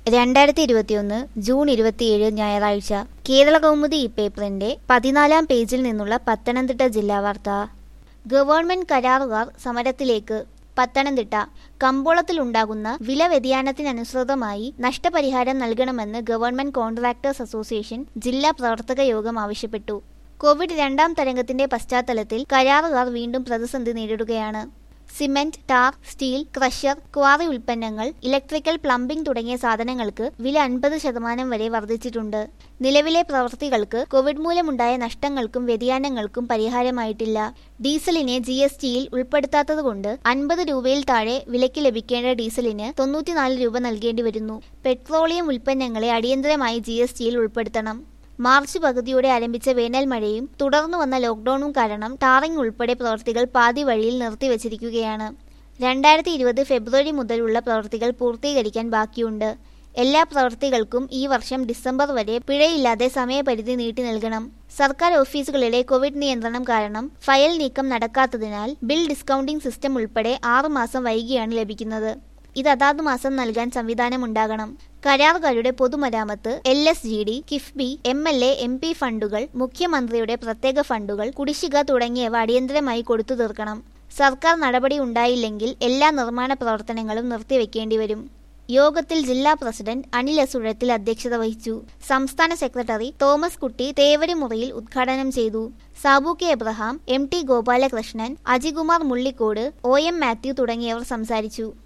രണ്ടായിരത്തി ഇരുപത്തിയൊന്ന് ജൂൺ ഇരുപത്തിയേഴ് ഞായറാഴ്ച കേരള കൗമുദി ഈ പേപ്പറിന്റെ പതിനാലാം പേജിൽ നിന്നുള്ള പത്തനംതിട്ട ജില്ലാ വാർത്ത ഗവൺമെന്റ് കരാറുകാർ സമരത്തിലേക്ക് പത്തനംതിട്ട കമ്പോളത്തിലുണ്ടാകുന്ന വില വ്യതിയാനത്തിനനുസൃതമായി നഷ്ടപരിഹാരം നൽകണമെന്ന് ഗവൺമെന്റ് കോൺട്രാക്ടേഴ്സ് അസോസിയേഷൻ ജില്ലാ പ്രവർത്തക യോഗം ആവശ്യപ്പെട്ടു കോവിഡ് രണ്ടാം തരംഗത്തിന്റെ പശ്ചാത്തലത്തിൽ കരാറുകാർ വീണ്ടും പ്രതിസന്ധി നേരിടുകയാണ് cement tar steel crusher quarry ഉൽപ്പന്നങ്ങൾ ഇലക്ട്രിക്കൽ പ്ലംബിംഗ് തുടങ്ങിയ സാധനങ്ങൾക്ക് വില അൻപത് ശതമാനം വരെ വർദ്ധിച്ചിട്ടുണ്ട് നിലവിലെ പ്രവൃത്തികൾക്ക് കോവിഡ് മൂലമുണ്ടായ നഷ്ടങ്ങൾക്കും വ്യതിയാനങ്ങൾക്കും പരിഹാരമായിട്ടില്ല ഡീസലിനെ ജി എസ് ടിയിൽ ഉൾപ്പെടുത്താത്തതുകൊണ്ട് അൻപത് രൂപയിൽ താഴെ വിലയ്ക്ക് ലഭിക്കേണ്ട ഡീസലിന് തൊണ്ണൂറ്റിനാല് രൂപ നൽകേണ്ടി വരുന്നു പെട്രോളിയം ഉൽപ്പന്നങ്ങളെ അടിയന്തരമായി ജി എസ് ടിയിൽ ഉൾപ്പെടുത്തണം മാർച്ച് പകുതിയോടെ ആരംഭിച്ച വേനൽ മഴയും തുടർന്നു വന്ന ലോക്ഡൌണും കാരണം ടാറിംഗ് ഉൾപ്പെടെ പ്രവൃത്തികൾ പാതി വഴിയിൽ നിർത്തിവച്ചിരിക്കുകയാണ് രണ്ടായിരത്തി ഇരുപത് ഫെബ്രുവരി മുതലുള്ള പ്രവൃത്തികൾ പൂർത്തീകരിക്കാൻ ബാക്കിയുണ്ട് എല്ലാ പ്രവൃത്തികൾക്കും ഈ വർഷം ഡിസംബർ വരെ പിഴയില്ലാതെ സമയപരിധി നീട്ടി നൽകണം സർക്കാർ ഓഫീസുകളിലെ കോവിഡ് നിയന്ത്രണം കാരണം ഫയൽ നീക്കം നടക്കാത്തതിനാൽ ബിൽ ഡിസ്കൗണ്ടിംഗ് സിസ്റ്റം ഉൾപ്പെടെ ആറുമാസം വൈകിയാണ് ലഭിക്കുന്നത് ഇത് അതാത് മാസം നൽകാൻ സംവിധാനമുണ്ടാകണം കരാറുകാരുടെ പൊതുമരാമത്ത് L S G D KIIFB M L A M P ഫണ്ടുകൾ മുഖ്യമന്ത്രിയുടെ പ്രത്യേക ഫണ്ടുകൾ കുടിശ്ശിക തുടങ്ങിയവ അടിയന്തരമായി കൊടുത്തു തീർക്കണം സർക്കാർ നടപടി ഉണ്ടായില്ലെങ്കിൽ എല്ലാ നിർമ്മാണ പ്രവർത്തനങ്ങളും നിർത്തിവെക്കേണ്ടി വരും യോഗത്തിൽ ജില്ലാ പ്രസിഡന്റ് അനിൽ അസുഴത്തിൽ അധ്യക്ഷത വഹിച്ചു സംസ്ഥാന സെക്രട്ടറി തോമസ് കുട്ടി തേവരിമുറിയിൽ ഉദ്ഘാടനം ചെയ്തു Sabu K Abraham M T Gopalakrishnan Ajikumar Mullikode O M Mathew തുടങ്ങിയവർ സംസാരിച്ചു